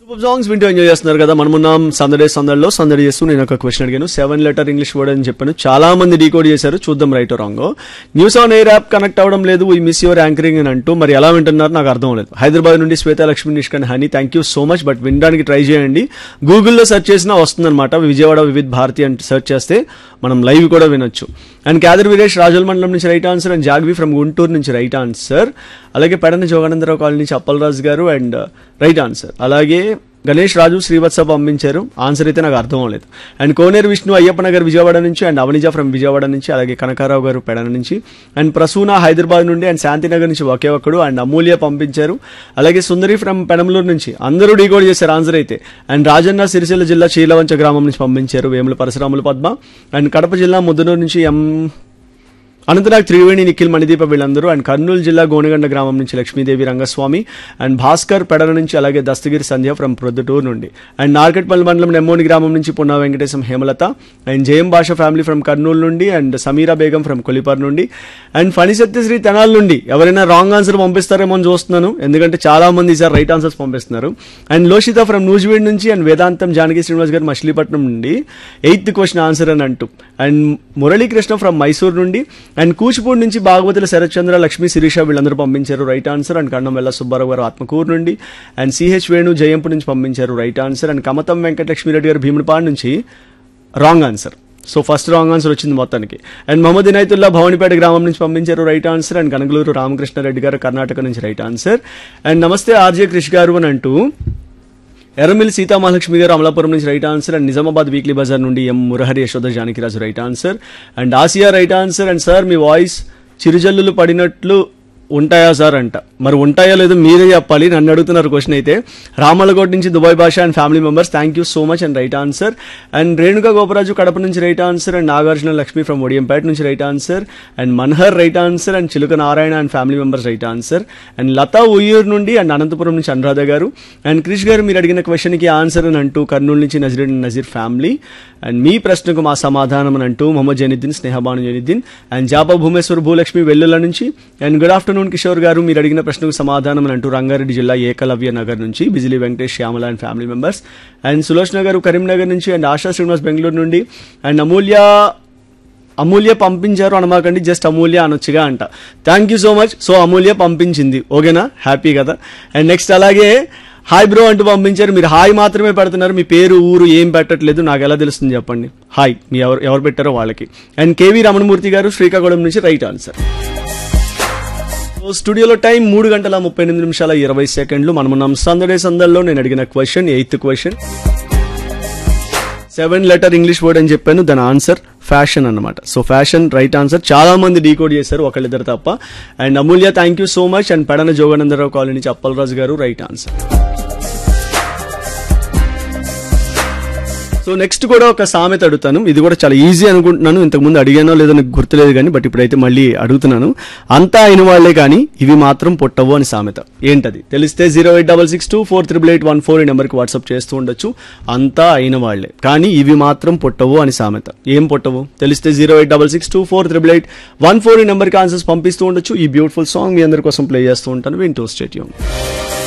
super songs వింటూ enjoy చేస్తున్నారు కదా మనమున్నాం సందడే సందడిలో సందడి చేస్తూ నేను ఒక క్వశ్చన్ అడిగాను సెవెన్ లెటర్ ఇంగ్లీష్ వర్డ్ అని చెప్పాను చాలా మంది డీకోడ్ చేశారు చూద్దాం right wrong news on air app connect అవ్వడం లేదు ఈ మిస్ యువర్ యాంకరింగ్ అని అంటూ మరి ఎలా వింటున్నారు నాకు అర్థం లేదు హైదరాబాద్ నుండి శ్వేత లక్ష్మి నిష్కన్ honey thank you so much but వినడానికి ట్రై చేయండి గూగుల్లో సెర్చ్ చేసినా వస్తుందన్నమాట విజయవాడ వివిధ్ భారతి అంటే సెర్చ్ చేస్తే మనం లైవ్ కూడా వినొచ్చు అండ్ క్యాదర్ వీరేష్ రాజుల మండలం నుంచి రైట్ ఆన్సర్ అండ్ జాగ్వి ఫ్రమ్ గుంటూరు నుంచి రైట్ ఆన్సర్ అలాగే పెడన జోగానందరావు కాలనీ నుంచి అప్పలరాజు గారు అండ్ రైట్ ఆన్సర్ అలాగే గణేష్ రాజు శ్రీవత్స పంపించారు ఆన్సర్ అయితే నాకు అర్థం అవ్వలేదు అండ్ కోనేరు విష్ణు అయ్యప్ప నగర్ విజయవాడ నుంచి అండ్ అవనిజ ఫ్రమ్ విజయవాడ నుంచి అలాగే కనకారావు గారు పెడన నుంచి అండ్ ప్రసూన హైదరాబాద్ నుండి అండ్ శాంతినగర్ నుంచి ఒకే ఒక్కడు అండ్ అమూల్య పంపించారు అలాగే సుందరి ఫ్రమ్ పెనమలూరు నుంచి అందరూ డీకోడ్ చేశారు ఆన్సర్ అయితే అండ్ రాజన్న సిరిసిల్ల జిల్లా చీలవంచ గ్రామం నుంచి పంపించారు వేముల పరశురాముల పద్మ అండ్ కడప జిల్లా ముద్దనూరు నుంచి ఎం అనంతనాగ్ త్రివేణి నిఖిల్ మణిదీప వీళ్ళందరూ అండ్ కర్నూలు జిల్లా గోనగండ గ్రామం నుంచి లక్ష్మీదేవి రంగస్వామి అండ్ భాస్కర్ పెడల నుంచి అలాగే దస్తగిరి సంధ్య ఫ్రమ్ ప్రొద్దుటూరు నుండి అండ్ నార్కెట్పల్లి మండలం నెమ్మోని గ్రామం నుంచి పున్నా వెంకటేశం హేమలత అండ్ జయం భాష ఫ్యామిలీ ఫ్రమ్ కర్నూలు నుండి అండ్ సమీరా బేగం ఫ్రమ్ కొలిపర్ నుండి అండ్ ఫణి సత్యశ్రీ తెనాల్ నుండి ఎవరైనా రాంగ్ ఆన్సర్ పంపిస్తారేమో అని చూస్తున్నాను ఎందుకంటే చాలా మంది ఈసారి రైట్ ఆన్సర్స్ పంపిస్తున్నారు అండ్ లోషిత ఫ్రమ్ న్యూజివీడ్ నుంచి అండ్ వేదాంతం జానకి శ్రీనివాస్ గారు మచిలీపట్నం నుండి ఎయిత్ క్వశ్చన్ ఆన్సర్ అని అంటూ అండ్ మురళీకృష్ణ ఫ్రమ్ మైసూర్ నుండి అండ్ కూచిపూడి నుంచి భాగవతుల శరత్చంద్ర లక్ష్మీ శిరీష వీళ్ళందరూ పంపించారు right answer and Kannam Vella Subbarao గారు ఆత్మకూరు నుండి అండ్ సిహెచ్ వేణు జయంపు నుంచి పంపించారు right answer and Kamatam Venkatalakshmireddy గారు భీమునిపాడు నుంచి wrong answer so first wrong answer వచ్చింది మొత్తానికి అండ్ మహమ్మద్ ఇనాయతుల్లా భవనిపేట గ్రామం నుంచి పంపించారు right answer and Kanagaluru Ramakrishnareddy గారు కర్ణాటక నుంచి రైట్ ఆన్సర్ అండ్ నమస్తే ఆర్జే క్రిష్ గారు అని అంటూ ఎర్రమిల్లి సీతామహాలక్ష్మి గారు అమలాపురం నుంచి right answer and Nizamabad weekly Bazar నుండి M Murahari Yashoda Janakiraju right answer and Asiya right answer and sir మీ వాయిస్ చిరుజల్లులు పడినట్లు ఉంటాయా సార్ అంట మరి ఉంటాయా లేదో మీరే చెప్పాలి నన్ను అడుగుతున్నారు క్వశ్చన్ అయితే రామలకోట్ నుంచి Dubai Basha and family members thank you so much and right answer and Renuka Goparaju Kadapa నుంచి right answer and Nagarjuna Lakshmi from Odiyampeta నుంచి right answer and Manhar right answer and Chiluka Narayana and family members right answer and Latha Uyyuru నుండి అండ్ అనంతపురం నుంచి అనురాధ గారు అండ్ క్రిష్ గారు మీరు అడిగిన క్వశ్చన్కి ఆన్సర్ అని అంటూ కర్నూలు నుంచి నజరుద్దీన్ నజీర్ ఫ్యామిలీ అండ్ మీ ప్రశ్నకు మా సమాధానం అని అంటూ మొహమ్మద్ జైనుద్దీన్ స్నేహబాను జైనుద్దీన్ అండ్ జాపా భూమేశ్వర్ భూలక్ష్మి వెల్లుల నుంచి అండ్ గుడ్ ఆఫ్టర్నూన్ కిషోర్ గారు మీరు అడిగిన ప్రశ్నకు సమాధానం అని అంటూ రంగారెడ్డి జిల్లా ఏకలవ్య నగర్ నుంచి Bijili Venkatesh Shyamala and family members and Sulochana గారు కరీంనగర్ నుంచి అండ్ ఆశా శ్రీనివాస్ బెంగళూరు నుండి అండ్ అమూల్య అమూల్య పంపించారు అనమాకండి జస్ట్ అమూల్య అనొచ్చుగా అంట thank you so much so Amulya పంపించింది ఓకేనా హ్యాపీ కదా అండ్ నెక్స్ట్ అలాగే హాయ్ బ్రో అంటూ పంపించారు మీరు హాయ్ మాత్రమే పెడుతున్నారు మీ పేరు ఊరు ఏం పెట్టట్లేదు నాకు ఎలా తెలుస్తుంది చెప్పండి హాయ్ మీ ఎవరు ఎవరు పెట్టారో వాళ్ళకి అండ్ కేవీ రమణమూర్తి గారు శ్రీకాకుళం నుంచి రైట్ ఆన్సర్ సో స్టూడియోలో టైం మూడు గంటల ముప్పై ఎనిమిది నిమిషాల ఇరవై సెకండ్లు మనమున్నాం సందడే సందల్లో నేను అడిగిన question eighth question seven letter English word అని చెప్పాను దాని ఆన్సర్ ఫ్యాషన్ అన్నమాట సో ఫ్యాషన్ రైట్ ఆన్సర్ చాలా మంది డీకోడ్ చేశారు ఒకళ్ళిద్దరు తప్ప and Amulya thank you so much and Pedana Joganandarao colony నుంచి అప్పలరాజు గారు రైట్ ఆన్సర్ సో నెక్స్ట్ కూడా ఒక సామెత అడుగుతాను ఇది కూడా చాలా ఈజీ అనుకుంటున్నాను ఇంతకుముందు అడిగానో లేదో నాకు గుర్తులేదు కానీ బట్ ఇప్పుడైతే మళ్ళీ అడుగుతున్నాను అంతా అయిన వాళ్లే కానీ ఇవి మాత్రం పుట్టవు అని సామెత ఏంటది తెలిస్తే zero eight double six two four triple eight one four ఈ నెంబర్కి వాట్సాప్ చేస్తూ ఉండొచ్చు అంతా అయిన వాళ్లే కానీ ఇవి మాత్రం పుట్టవు అని సామెత ఏం పుట్టవు తెలిస్తే zero eight double six two four triple eight one four ఈ నెంబర్కి ఆన్సర్స్ పంపిస్తూ ఉండొచ్చు ఈ బ్యూటిఫుల్ సాంగ్ మీ అందరి కోసం ప్లే చేస్తూ ఉంటాను వింటూ స్టేట్యూన్